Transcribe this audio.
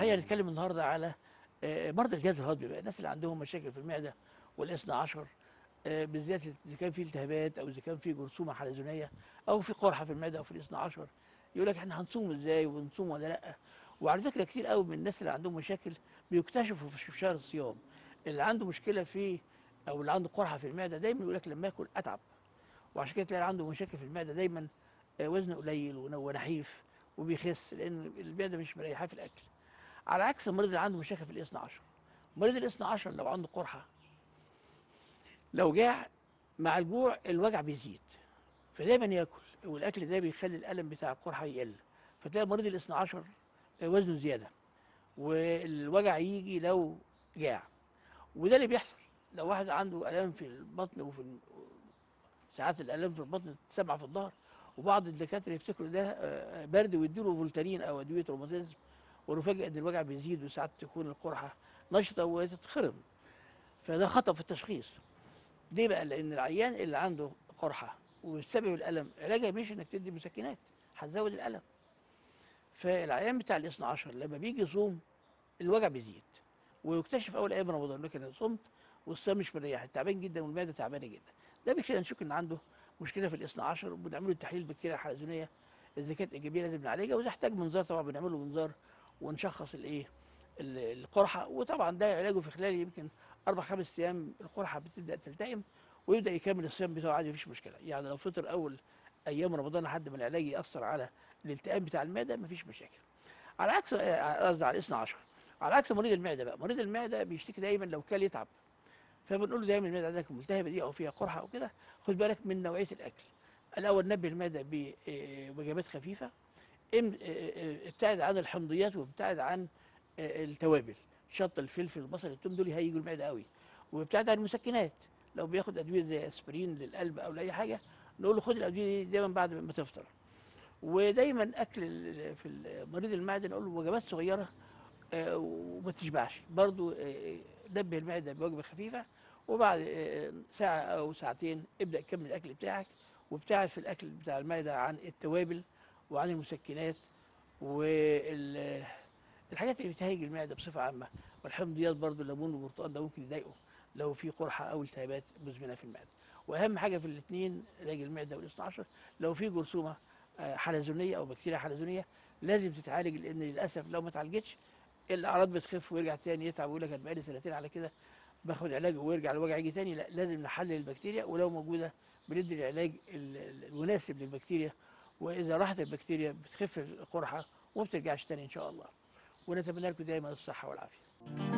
الحقيقه نتكلم النهارده على آه، مرضى الجهاز الهضمي بقى الناس اللي عندهم مشاكل في المعده والاثنى عشر آه، بالذات اذا كان في التهابات او اذا كان في جرثومه حلزونيه او في قرحه في المعده او في الاثنى عشر يقول لك احنا هنصوم ازاي ونصوم ولا لا وعلى فكره كتير قوي من الناس اللي عندهم مشاكل بيكتشفوا في في شهر الصيام اللي عنده مشكله في او اللي عنده قرحه في المعده دايما يقول لك لما اكل اتعب وعشان كده تلاقي عنده مشاكل في المعده دايما آه، وزنه قليل ون- ونحيف وبيخس لان المعده مش مريحاه في الاكل على عكس المريض اللي عنده مشاكل في الاثنى عشر مريض الاثنى عشر لو عنده قرحه لو جاع مع الجوع الوجع بيزيد فدايما ياكل والاكل ده بيخلي الالم بتاع القرحه يقل فتلاقي مريض الاثنى عشر وزنه زياده والوجع يجي لو جاع وده اللي بيحصل لو واحد عنده الام في البطن وفي ال- ساعات الالام في البطن تسمع في الظهر وبعض الدكاتره يفتكروا ده آه، برد ويديله فولتارين او ادويه روماتيزم ونفاجئ ان الوجع بيزيد وساعات تكون القرحه نشطه وتتخرم فده خطا في التشخيص ليه بقى لان العيان اللي عنده قرحه وبسبب الالم علاجها مش انك تدي مسكنات هتزود الالم فالعيان بتاع الاثنى عشر لما بيجي يصوم الوجع بيزيد ويكتشف اول ايام رمضان لكن انا صمت والصيام مش مريح تعبان جدا والمعده تعبانه جدا ده بيخلينا نشك ان عنده مشكله في الاثنى عشر وبنعمل له تحليل البكتيريا الحلزونيه اذا كانت ايجابيه لازم نعالجها واذا احتاج منظار طبعا بنعمل له منظار ونشخص الايه ال- القرحه وطبعا ده علاجه في خلال يمكن اربع خمس ايام القرحه بتبدا تلتئم ويبدا يكمل الصيام بتاعه عادي مفيش مشكله يعني لو فطر اول ايام رمضان لحد ما العلاج ياثر على الالتئام بتاع المعده مفيش مشاكل على عكس آه، قصدي على الاثنى عشر على عكس مريض المعده بقى مريض المعده بيشتكي دايما لو كل يتعب فبنقول له دايما المعده عندك ملتهبه دي او فيها قرحه او كده خد بالك من نوعيه الاكل الاول نبه المعده بوجبات خفيفه إم- آه، آه، ابتعد عن الحمضيات وابتعد عن آه، التوابل شط الفلفل البصل التوم دول هيجوا المعده قوي وابتعد عن المسكنات لو بياخد ادويه زي اسبرين للقلب او لاي حاجه نقول له خد الادويه دي دايما بعد ما تفطر ودايما اكل ال- في ال- مريض المعده نقول له وجبات صغيره آه، وما تشبعش برضو آه، نبه المعده بوجبه خفيفه وبعد آه، ساعه او ساعتين ابدا كمل الاكل بتاعك وابتعد في الاكل بتاع المعده عن التوابل وعن المسكنات والحاجات اللي بتهيج المعده بصفه عامه والحمضيات برضو الليمون والبرتقال ده ممكن يضايقه لو في قرحه او التهابات مزمنه في المعده واهم حاجه في الاثنين علاج المعده والاثنى عشر لو في جرثومه آه، حلزونيه او بكتيريا حلزونيه لازم تتعالج لان للاسف لو ما اتعالجتش الاعراض بتخف ويرجع تاني يتعب ويقول لك انا بقالي سنتين على كده باخد علاج ويرجع الوجع يجي تاني لا لازم نحلل البكتيريا ولو موجوده بندي العلاج ال- ال- المناسب للبكتيريا واذا راحت البكتيريا بتخف القرحه وما بترجعش تاني ان شاء الله ونتمنى لكم دايما الصحه والعافيه